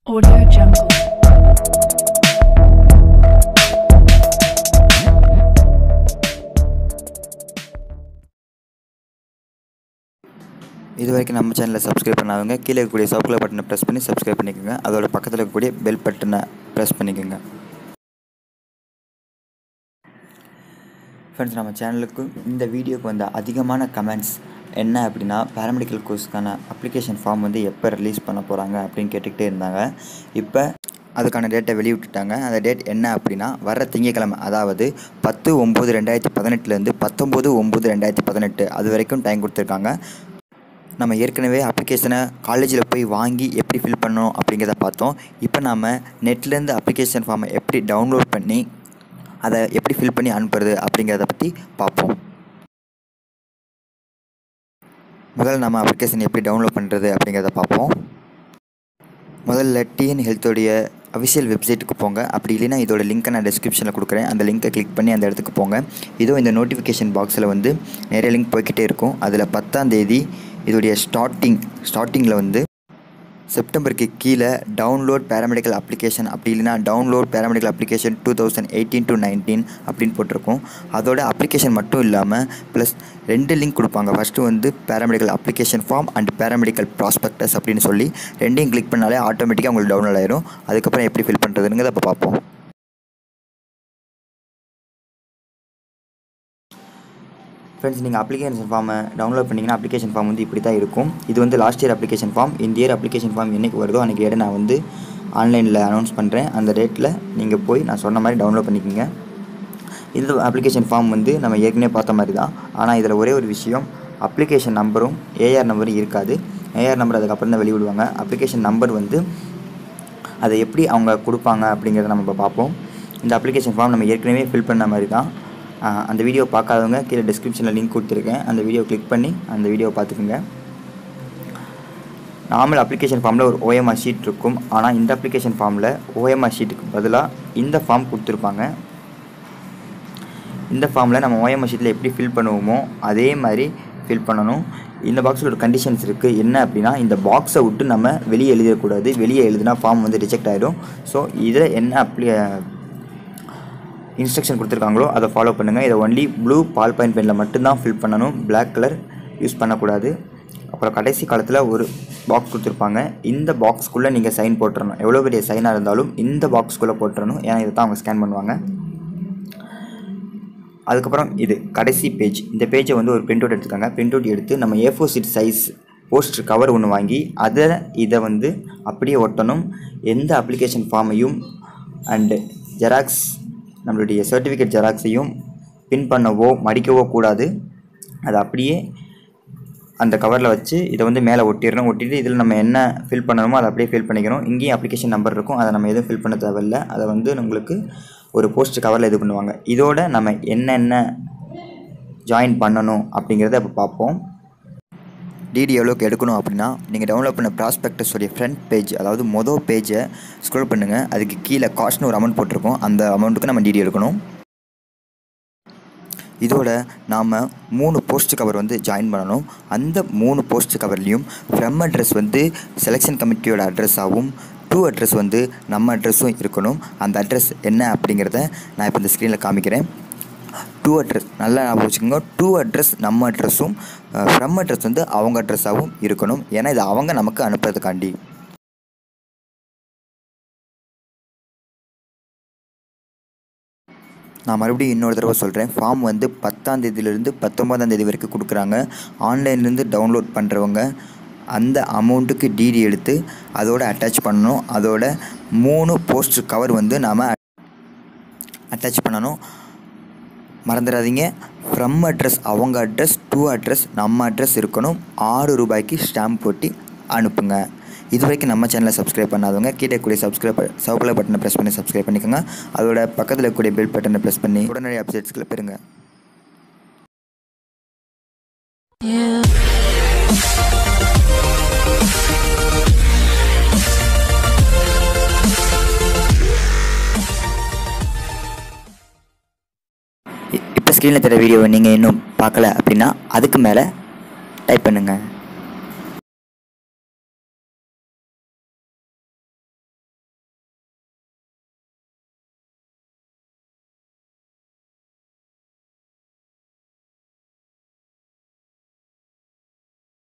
Audio Jungle. இது வரைக்கும் நம்ம சேனலை சப்ஸ்கிரைப் பண்ணாதவங்க கீழே இருக்கக்கூடிய சவுக்கில் பட்டனை ப்ரெஸ் பண்ணி சப்ஸ்கிரைப் பண்ணிக்கோங்க அதோட பக்கத்தில் இருக்கக்கூடிய பெல் பட்டனை ப்ரெஸ் பண்ணிக்கோங்க ஃப்ரெண்ட்ஸ் நம்ம சேனலுக்கு இந்த வீடியோக்கு வந்த அதிகமான கமெண்ட்ஸ் என்ன அப்படின்னா பேராமெடிக்கல் கோர்ஸ்க்கான அப்ளிகேஷன் ஃபார்ம் வந்து எப்போ ரிலீஸ் பண்ண போகிறாங்க அப்படின்னு கேட்டுக்கிட்டே இருந்தாங்க இப்போ அதுக்கான டேட்டை வெளியிட்டுட்டாங்க அந்த டேட் என்ன அப்படின்னா வர திங்கக்கிழமை அதாவது பத்து ஒம்பது ரெண்டாயிரத்தி பதினெட்டுலேருந்து பத்தொம்போது ஒம்பது ரெண்டாயிரத்தி பதினெட்டு அது வரைக்கும் டைம் கொடுத்துருக்காங்க நம்ம ஏற்கனவே அப்ளிகேஷனை காலேஜில் போய் வாங்கி எப்படி ஃபில் பண்ணணும் அப்படிங்கிறத பார்த்தோம் இப்போ நம்ம நெட்லேருந்து அப்ளிகேஷன் ஃபார்மை எப்படி டவுன்லோட் பண்ணி அதை எப்படி ஃபில் பண்ணி அனுப்புறது அப்படிங்கிறத பற்றி பார்ப்போம் முதல்ல நம்ம அப்ளிகேஷன் எப்படி டவுன்லோட் பண்ணுறது அப்படிங்கிறத பார்ப்போம் முதல்ல டிஎன் ஹெல்த்தோடைய அஃபிஷியல் வெப்சைட்டுக்கு போங்க அப்படி இல்லைன்னா இதோட லிங்க்கை நான் டிஸ்கிரிப்ஷனில் கொடுக்குறேன் அந்த லிங்க்கை கிளிக் பண்ணி அந்த இடத்துக்கு போங்க இதோ இந்த நோட்டிஃபிகேஷன் பாக்ஸில் வந்து நிறைய லிங்க் போய்கிட்டே இருக்கும் அதில் பத்தாம் தேதி இதோடைய ஸ்டார்டிங் ஸ்டார்டிங்கில் வந்து செப்டம்பருக்கு கீழே டவுன்லோட் பேராமெடிக்கல் அப்ளிகேஷன் அப்படி இல்லைனா download paramedical application two thousand eighteen to nineteen அப்படின்னு போட்டிருக்கோம் அதோட அப்ளிகேஷன் மட்டும் இல்லாமல் ப்ளஸ் ரெண்டு லிங்க் கொடுப்பாங்க ஃபஸ்ட்டு வந்து paramedical application form and paramedical prospectus அப்படின்னு சொல்லி ரெண்டையும் கிளிக் பண்ணாலே ஆட்டோமேட்டிக்காக உங்களுக்கு டவுன்லோட் ஆயிரும் அதுக்கப்புறம் எப்படி ஃபில் பண்ணுறதுங்கிறத இப்போ பார்ப்போம் ஃப்ரெண்ட்ஸ் நீங்கள் அப்ளிகேஷன் ஃபார்மை டவுன்லோட் பண்ணிங்கன்னா அப்ளிகேஷன் ஃபார்ம் வந்து இப்படி தான் இருக்கும் இது வந்து லாஸ்ட் இயர் அப்ளிகேஷன் ஃபார்ம் இந்த இயர் அப்ளிகேஷன் ஃபார்ம் என்றைக்கு வருதோ அன்றைக்கி டேட்டை நான் வந்து ஆன்லைனில் அனௌன்ஸ் பண்ணுறேன் அந்த டேட்டில் நீங்கள் போய் நான் சொன்ன மாதிரி டவுன்லோட் பண்ணிக்கோங்க இந்த அப்ளிகேஷன் ஃபார்ம் வந்து நம்ம ஏற்கனவே பார்த்த மாதிரி தான் ஆனால் இதில் ஒரே ஒரு விஷயம் அப்ளிகேஷன் நம்பரும் ஏஆர் நம்பரும் இருக்காது ஏஆர் நம்பர் அதுக்கப்புறம் தான் வெளிவிடுவாங்க அப்ளிகேஷன் நம்பர் வந்து அதை எப்படி அவங்க கொடுப்பாங்க அப்படிங்கிறத நம்ம இப்போ பார்ப்போம் இந்த அப்ளிகேஷன் ஃபார்ம் நம்ம ஏற்கனவே ஃபில் பண்ண மாதிரி தான் ஆஹ் அந்த வீடியோ பார்க்காதவங்க கீழே டிஸ்கிரிப்ஷனில் லிங்க் கொடுத்துருக்கேன் அந்த வீடியோ கிளிக் பண்ணி அந்த வீடியோ பார்த்துக்குங்க நார்மல் அப்ளிகேஷன் ஃபார்மில் ஒரு ஓஎம்ஆர் ஷீட் இருக்கும் ஆனால் இந்த அப்ளிகேஷன் ஃபார்மில் ஓஎம்ஆர் ஷீட்டுக்கு பதிலாக இந்த ஃபார்ம் கொடுத்துருப்பாங்க இந்த ஃபார்மில் நம்ம ஓஎம்ஆர் ஷீட்டில் எப்படி ஃபில் பண்ணுவோமோ அதே மாதிரி ஃபில் பண்ணணும் இந்த பாக்ஸில் ஒரு கண்டிஷன்ஸ் இருக்குது என்ன அப்படின்னா இந்த பாக்ஸை விட்டு நம்ம வெளியே எழுதிடக்கூடாது வெளியே எழுதினா ஃபார்ம் வந்து ரிஜெக்ட் ஆகிடும் ஸோ இதில் என்ன அப்ளி இன்ஸ்ட்ரக்ஷன் கொடுத்துருக்காங்களோ அதை ஃபாலோ பண்ணுங்கள் இதை ஒன்லி ப்ளூ பால் பாயிண்ட் பெனில் மட்டும்தான் ஃபில் பண்ணணும் பிளாக் கலர் யூஸ் பண்ணக்கூடாது அப்புறம் கடைசி காலத்தில் ஒரு பாக்ஸ் கொடுத்துருப்பாங்க இந்த பாக்ஸ்க்குள்ளே நீங்கள் சைன் போட்டுறணும் எவ்வளோ பெரிய சைனாக இருந்தாலும் இந்த பாக்ஸ்க்குள்ளே போட்டுறணும் ஏன்னா இதை தான் அவங்க ஸ்கேன் பண்ணுவாங்க அதுக்கப்புறம் இது கடைசி பேஜ் இந்த பேஜை வந்து ஒரு பிரிண்ட் அவுட் எடுத்துக்காங்க பிரிண்ட் அவுட் எடுத்து நம்ம A four sheet size poster cover ஒன்று வாங்கி அதை இதை வந்து அப்படியே ஒட்டணும் எந்த அப்ளிகேஷன் ஃபார்மையும் அண்டு ஜெராக்ஸ் நம்மளுடைய சர்டிஃபிகேட் ஜெராக்ஸையும் பின் பண்ணவோ மடிக்கவோ கூடாது அதை அப்படியே அந்த கவரில் வச்சு இதை வந்து மேலே ஒட்டிடணும் ஒட்டிட்டு இதில் நம்ம என்ன ஃபில் பண்ணணுமோ அதை அப்படியே ஃபில் பண்ணிக்கணும் இங்கேயும் அப்ளிகேஷன் நம்பர் இருக்கும் அதை நம்ம எதுவும் ஃபில் பண்ண தேவையில்ல அதை வந்து நம்மளுக்கு ஒரு போஸ்ட் கவரில் இது பண்ணுவாங்க இதோட நம்ம என்னென்ன ஜாயின் பண்ணணும் அப்படிங்கிறத இப்போ பார்ப்போம் டிடி எவ்வளோக்கு எடுக்கணும் அப்படின்னா நீங்கள் டவுன்லோட் பண்ண ப்ராஸ்பெக்டஸோடைய ஃப்ரண்ட் பேஜ் அதாவது மொதல் பேஜை ஸ்க்ரோல் பண்ணுங்கள் அதுக்கு கீழே காஸ்ட்னு ஒரு அமௌண்ட் போட்டிருக்கோம் அந்த அமௌண்ட்டுக்கு நம்ம டிடி எடுக்கணும் இதோட நாம் மூணு போஸ்ட் கவர் வந்து ஜாயின் பண்ணணும் அந்த மூணு போஸ்ட் கவர்லேயும் ஃப்ரம் அட்ரஸ் வந்து செலெக்ஷன் கமிட்டியோட அட்ரஸாகவும் டூ அட்ரஸ் வந்து நம்ம அட்ரஸும் இருக்கணும் அந்த அட்ரஸ் என்ன அப்படிங்கிறத நான் இப்போ இந்த ஸ்க்ரீனில் காமிக்கிறேன் டூ அட்ரஸ் நல்லா ஞாபகம் வச்சுக்கோங்க டூ அட்ரஸ் நம்ம அட்ரஸும் ஃப்ரம் அட்ரஸ் வந்து அவங்க அட்ரஸாகவும் இருக்கணும் ஏன்னா இது அவங்க நமக்கு அனுப்புறதுக்காண்டி நான் மறுபடியும் இன்னொரு தடவை சொல்கிறேன் ஃபார்ம் வந்து பத்தாம் தேதியிலேருந்து பத்தொன்பதாம் தேதி வரைக்கும் கொடுக்குறாங்க ஆன்லைன்லேருந்து டவுன்லோட் பண்ணுறவங்க அந்த அமௌண்ட்டுக்கு டிடி எடுத்து அதோட அட்டாச் பண்ணணும் அதோட மூணு போஸ்ட் கவர் வந்து நாம் அட்டாச் பண்ணணும் மறந்துடாதீங்க ஃப்ரம் அட்ரஸ் அவங்க அட்ரஸ் டூ அட்ரஸ் நம்ம அட்ரஸ் இருக்கணும் ஆறு ரூபாய்க்கு ஸ்டாம்ப் போட்டு அனுப்புங்க இது வரைக்கும் நம்ம சேனலை சப்ஸ்கிரைப் பண்ணாதவங்க கீழே கூடிய சப்ஸ்கிரைப் சவுக்கில் பட்டனை ப்ரெஸ் பண்ணி சப்ஸ்கிரைப் பண்ணிக்கோங்க அதோட பக்கத்தில் இருக்கக்கூடிய பெல் பட்டனை ப்ரெஸ் பண்ணி உடனடி அப்டேட்ஸ்களை பெறுங்க இப்போ ஸ்க்ரீனில் தர வீடியோவை நீங்கள் இன்னும் பார்க்கல அப்படின்னா அதுக்கு மேலே டைப் பண்ணுங்கள்